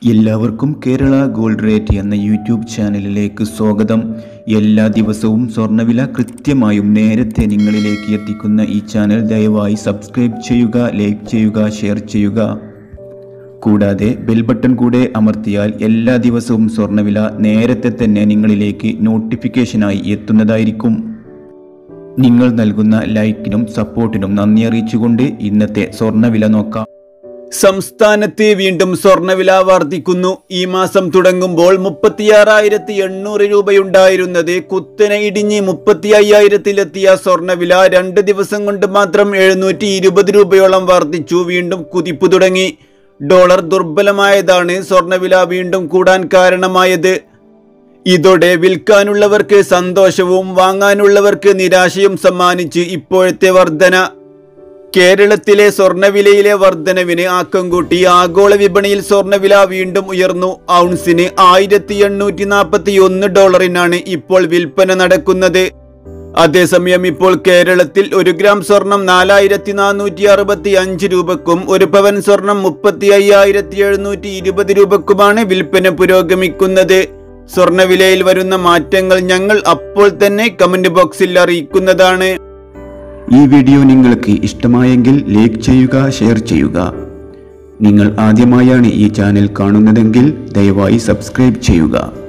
എല്ലാവർക്കും Kerala gold rate എന്ന YouTube ചാനലിലേക്ക് സ്വാഗതം എല്ലാ ദിവസവും സ്വർണ്ണവില കൃത്യമായും നേരത്തെ നിങ്ങളിലേക്ക് എത്തിക്കുന്ന ഈ ചാനൽ ദയവായി സബ്സ്ക്രൈബ് ചെയ്യുക ലൈക്ക് ചെയ്യുക ഷെയർ ചെയ്യുക കൂടാതെ ബെൽ ബട്ടൺ കൂടെ അമർത്തിയാൽ എല്ലാ ദിവസവും സ്വർണ്ണവില നേരത്തെ തന്നെ നിങ്ങളിലേക്ക് നോട്ടിഫിക്കേഷനായി എത്തുന്നതായിരിക്കും നിങ്ങൾ നൽകുന്ന ലൈക്കിനും സപ്പോർട്ടിനും നന്ദി അറിയിച്ചുകൊണ്ട് ഇന്നത്തെ സ്വർണ്ണവില നോക്കാം സംസ്ഥാനത്ത് വീണ്ടും സ്വർണ്ണവില വർദ്ധിക്കുന്നു ഈ മാസം തുടങ്ങുമ്പോൾ മുപ്പത്തിയാറായിരത്തി എണ്ണൂറ് രൂപയുണ്ടായിരുന്നത് കുത്തനെ ഇടിഞ്ഞ് മുപ്പത്തി അയ്യായിരത്തിലെത്തിയ സ്വർണ്ണവില രണ്ട് ദിവസം കൊണ്ട് മാത്രം എഴുന്നൂറ്റി ഇരുപത് രൂപയോളം വർദ്ധിച്ചു വീണ്ടും കുതിപ്പ് തുടങ്ങി ഡോളർ ദുർബലമായതാണ് സ്വർണ്ണവില വീണ്ടും കൂടാൻ കാരണമായത് ഇതോടെ വിൽക്കാനുള്ളവർക്ക് സന്തോഷവും വാങ്ങാനുള്ളവർക്ക് നിരാശയും സമ്മാനിച്ച് ഇപ്പോഴത്തെ വർധന കേരളത്തിലെ സ്വർണ്ണവിലയിലെ വർധനവിന് ആക്കം കൂട്ടി ആഗോള വിപണിയിൽ സ്വർണ്ണവില വീണ്ടും ഉയർന്നു ഔൺസിന് ആയിരത്തി എണ്ണൂറ്റി നാൽപ്പത്തി ഒന്ന് ഡോളറിനാണ് ഇപ്പോൾ വിൽപ്പന നടക്കുന്നത് അതേസമയം ഇപ്പോൾ കേരളത്തിൽ ഒരു ഗ്രാം സ്വർണം നാലായിരത്തി നാനൂറ്റി അറുപത്തി അഞ്ച് രൂപക്കും ഒരു പവൻ സ്വർണം മുപ്പത്തി അയ്യായിരത്തി എഴുന്നൂറ്റി ഇരുപത് രൂപക്കുമാണ് വിൽപ്പന പുരോഗമിക്കുന്നത് സ്വർണ്ണവിലയിൽ വരുന്ന മാറ്റങ്ങൾ ഞങ്ങൾ അപ്പോൾ തന്നെ കമന്റ് ബോക്സിൽ അറിയിക്കുന്നതാണ് ഈ വീഡിയോ നിങ്ങൾക്ക് ഇഷ്ടമായെങ്കിൽ ലൈക്ക് ചെയ്യുക ഷെയർ ചെയ്യുക നിങ്ങൾ ആദ്യമായാണ് ഈ ചാനൽ കാണുന്നതെങ്കിൽ ദയവായി സബ്സ്ക്രൈബ് ചെയ്യുക